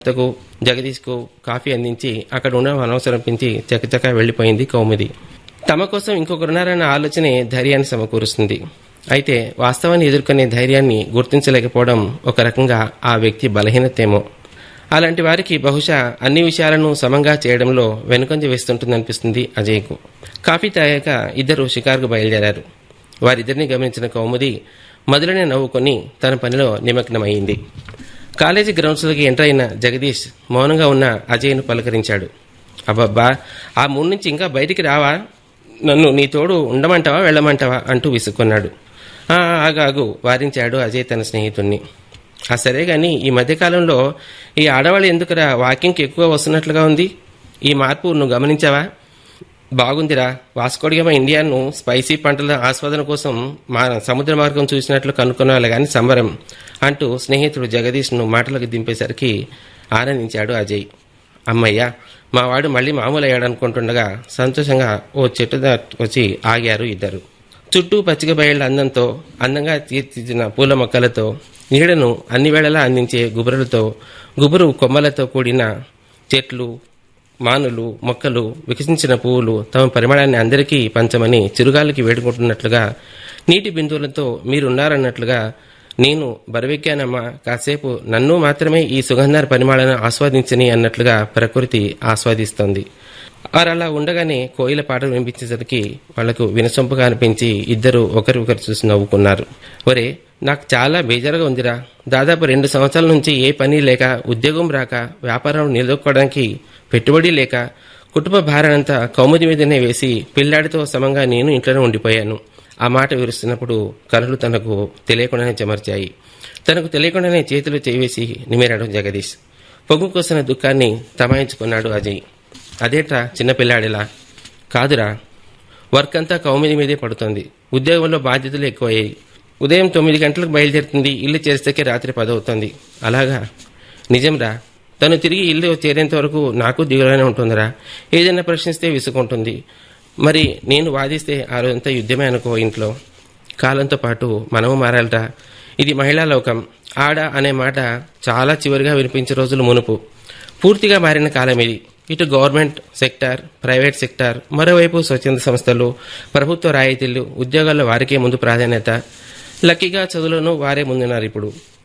భర్తకు జగదీష్కు కాఫీ అందించి అక్కడ ఉండడం అనవసరం పెంచి చకచకా వెళ్లిపోయింది కౌముది తమ కోసం ఇంకొకరున్నారన్న ఆలోచనే ధైర్యాన్ని సమకూరుస్తుంది అయితే వాస్తవాన్ని ఎదుర్కొనే ధైర్యాన్ని గుర్తించలేకపోవడం ఒక రకంగా ఆ వ్యక్తి బలహీనతేమో అలాంటి వారికి బహుశా అన్ని విషయాలను సమంగా చేయడంలో వెనుకంజ వేస్తుంటుందనిపిస్తుంది అజయ్కు కాఫీ తాగాక ఇద్దరు షికారుకు బయలుదేరారు వారిద్దరిని గమనించిన కౌముది మొదలనే నవ్వుకొని తన పనిలో నిమగ్నమైంది కాలేజీ గ్రౌండ్స్లోకి ఎంటర్ అయిన జగదీష్ మౌనంగా ఉన్న అజయ్ను పలకరించాడు అబ్బబ్బా ఆ మూడు నుంచి ఇంకా బయటికి రావా నన్ను నీ తోడు ఉండమంటావా వెళ్ళమంటావా అంటూ విసుక్కున్నాడు "ఆ, ఆగు ఆగు వారించాడు అజయ్ తన స్నేహితుణ్ణి ఆ సరే గాని ఈ మధ్యకాలంలో ఈ ఆడవాళ్ళు ఎందుకురా వాకింగ్కి ఎక్కువ వస్తున్నట్లుగా ఉంది ఈ మార్పు నువ్వు గమనించావా బాగుందిరా వాస్కోడిగమ ఇండియాను స్పైసీ పంటల ఆస్వాదన కోసం మా సముద్ర మార్గం చూసినట్లు కనుక్కున్నాలి గాని సంబరం అంటూ స్నేహితుడు జగదీష్ను మాటలకు దింపేసరికి ఆనందించాడు అజయ్ అమ్మయ్య మా వాడు మళ్ళీ మామూలు అయ్యాడు అనుకుంటుండగా సంతోషంగా ఓ చెట్టు దాటి వచ్చి ఆగారు ఇద్దరు చుట్టూ పచ్చిక బయళ్ళ అందంతో అందంగా తీర్చిదిద్దిన పూల మొక్కలతో నీడను అన్ని వేళలా అందించే గుబురులతో గుబురు కొమ్మలతో కూడిన చెట్లు మానులు మొక్కలు వికసించిన పువ్వులు తమ పరిమళాన్ని అందరికీ పంచమని చిరుగాలికి వేడుకుంటున్నట్లుగా నీటి బిందువులతో మీరున్నారన్నట్లుగా నేను బరువెక్కానమ్మా కాసేపు నన్ను మాత్రమే ఈ సుగంధార పరిమళాలను ఆస్వాదించని అన్నట్లుగా ప్రకృతి ఆస్వాదిస్తోంది వారు అలా ఉండగానే కోయిల పాటలు వినిపించేసరికి వాళ్లకు వినసొంపుగా అనిపించి ఇద్దరు ఒకరి ఒకరు చూసి నవ్వుకున్నారు ఒరే నాకు చాలా బేజారుగా ఉందిరా దాదాపు రెండు సంవత్సరాల నుంచి ఏ పని లేక ఉద్యోగం రాక వ్యాపారం నిలదొక్కోవడానికి పెట్టుబడి లేక కుటుంబ భారానంతా కౌముది మీదనే వేసి పిల్లాడితో సమంగా నేను ఇంట్లోనే ఉండిపోయాను ఆ మాట విరుస్తున్నప్పుడు కనులు తనకు తెలియకుండానే చెమర్చాయి తనకు తెలియకుండానే చేతులు చేవేసి నిమిరాడు జగదీష్ పొగ్గు కోసిన దుఃఖాన్ని తమాయించుకున్నాడు అజయ్ అదేట్రా చిన్నపిల్లాడిలా కాదురా వర్క్ అంతా కౌమిది మీదే పడుతుంది ఉద్యోగంలో బాధ్యతలు ఎక్కువయ్యాయి ఉదయం తొమ్మిది గంటలకు బయలుదేరుతుంది ఇల్లు చేరిస్తే రాత్రి పదవుతుంది అలాగా నిజంరా తను తిరిగి ఇల్లు చేరేంత వరకు నాకు దిగులోనే ఉంటుందిరా ఏదైనా ప్రశ్నిస్తే విసుకుంటుంది మరి నేను వాదిస్తే ఆ రోజంతా యుద్ధమే అనుకో ఇంట్లో కాలంతో పాటు మనము మారాలరా ఇది మహిళా లోకం ఆడ అనే మాట చాలా చివరిగా వినిపించే రోజులు మునుపు పూర్తిగా మారిన కాలం ఇది ఇటు గవర్నమెంట్ సెక్టార్ ప్రైవేట్ సెక్టార్ మరోవైపు స్వచ్ఛంద సంస్థలు ప్రభుత్వ రాయితీలు ఉద్యోగాల్లో వారికే ముందు ప్రాధాన్యత లక్కీగా చదువులోనూ వారే ముందున్నారు ఇప్పుడు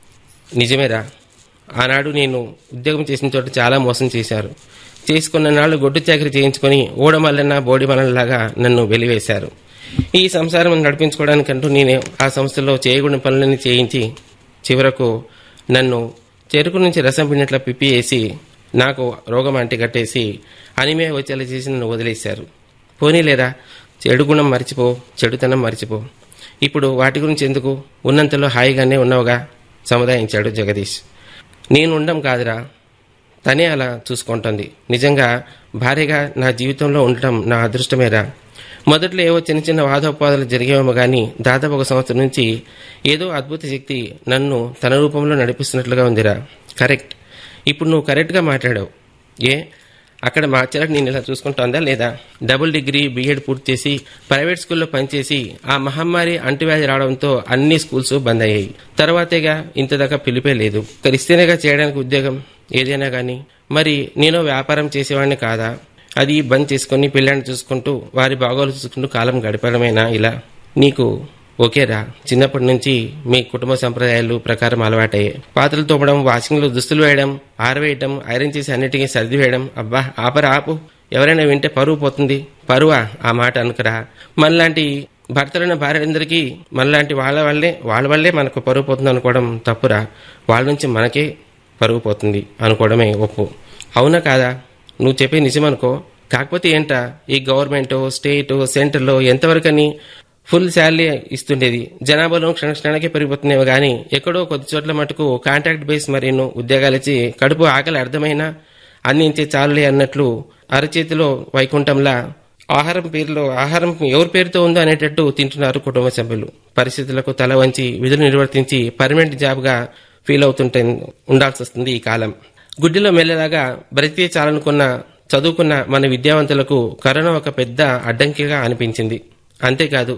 నిజమేరా ఆనాడు నేను ఉద్యోగం చేసిన చోట చాలా మోసం చేశారు చేసుకున్న నాళ్ళు గొడ్డు చాకరీ చేయించుకొని ఓడమల్లన్న బోడి మల్లలాగా నన్ను వెలివేశారు ఈ సంసారం నడిపించుకోవడానికంటూ నేను ఆ సంస్థలో చేయకూడని పనులన్నీ చేయించి చివరకు నన్ను చెరుకు నుంచి రసం పిండినట్ల పిప్పి వేసి నాకు రోగం అంటి కట్టేసి అనిమే వచ్చేలా చేసి నన్ను వదిలేశారు పోనీలేరా చెడు గుణం మర్చిపో చెడుతనం మర్చిపో ఇప్పుడు వాటి గురించి ఎందుకు ఉన్నంతలో హాయిగానే ఉన్నావుగా సముదాయించాడు జగదీష్ నేను ఉండం కాదురా తనే అలా చూసుకుంటుంది నిజంగా భార్యగా నా జీవితంలో ఉండటం నా అదృష్టమేరా మొదట్లో ఏవో చిన్న చిన్న వాదోపాదాలు జరిగేవేమో కానీ దాదాపు ఒక సంవత్సరం నుంచి ఏదో అద్భుత శక్తి నన్ను తన రూపంలో నడిపిస్తున్నట్లుగా ఉందిరా కరెక్ట్ ఇప్పుడు నువ్వు కరెక్ట్గా మాట్లాడావు ఏ అక్కడ మా చెల్లెకి నేను ఇలా చూసుకుంటోందా లేదా డబుల్ డిగ్రీ బీఎడ్ పూర్తి చేసి ప్రైవేట్ స్కూల్లో పనిచేసి ఆ మహమ్మారి అంటువ్యాధి రావడంతో అన్ని స్కూల్స్ బంద్ అయ్యాయి తర్వాతేగా ఇంతదాకా పిలిపే లేదు ఇస్తేనేగా చేయడానికి ఉద్యోగం ఏదైనా కానీ మరి నేను వ్యాపారం చేసేవాడిని కాదా అది బంద్ చేసుకుని పిల్లాన్ని చూసుకుంటూ వారి బాగోలు చూసుకుంటూ కాలం గడపడమేనా ఇలా నీకు ఓకేరా చిన్నప్పటి నుంచి మీ కుటుంబ సంప్రదాయాలు ప్రకారం అలవాటయ్యాయి పాత్రలు తోమడం వాషింగ్లో దుస్తులు వేయడం ఆరవేయడం ఐరన్ చేసి అన్నిటికీ సర్ది వేయడం అబ్బా ఆపరా ఆపు ఎవరైనా వింటే పరువు పోతుంది పరువా ఆ మాట అనుకురా మనలాంటి భర్తలైన భార్యలందరికీ మనలాంటి వాళ్ళ వల్లే వాళ్ళ వల్లే మనకు పరువు పోతుంది అనుకోవడం తప్పురా వాళ్ళ నుంచి మనకే పరువు పోతుంది అనుకోవడమే ఒప్పు అవునా కాదా నువ్వు చెప్పే నిజమనుకో కాకపోతే ఏంటా ఈ గవర్నమెంట్ స్టేట్ సెంటర్లో ఎంతవరకని ఫుల్ శాలరీ ఇస్తుండేది జనాభాలో క్షణ క్షణానికి పెరిగిపోతున్నాయి కానీ ఎక్కడో కొద్ది చోట్ల మటుకు కాంట్రాక్ట్ బేస్ మరీను ఉద్యోగాలు ఇచ్చి కడుపు ఆకలి అర్థమైనా అందించే చాలులే అన్నట్లు అరచేతిలో వైకుంఠంలా ఆహారం పేరులో ఆహారం ఎవరి పేరుతో ఉందో అనేటట్టు తింటున్నారు కుటుంబ సభ్యులు పరిస్థితులకు తల వంచి విధులు నిర్వర్తించి పర్మనెంట్ జాబ్గా ఫీల్ అవుతుంటే ఉండాల్సి వస్తుంది ఈ కాలం గుడ్డిలో మెల్లలాగా బ్రతికే చాలనుకున్న చదువుకున్న మన విద్యావంతులకు కరోనా ఒక పెద్ద అడ్డంకిగా అనిపించింది అంతేకాదు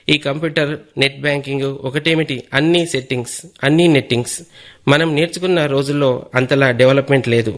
ఈ కంప్యూటర్ నెట్ బ్యాంకింగ్ ఒకటేమిటి అన్ని సెట్టింగ్స్ అన్ని నెట్టింగ్స్ మనం నేర్చుకున్న రోజుల్లో అంతలా డెవలప్మెంట్ లేదు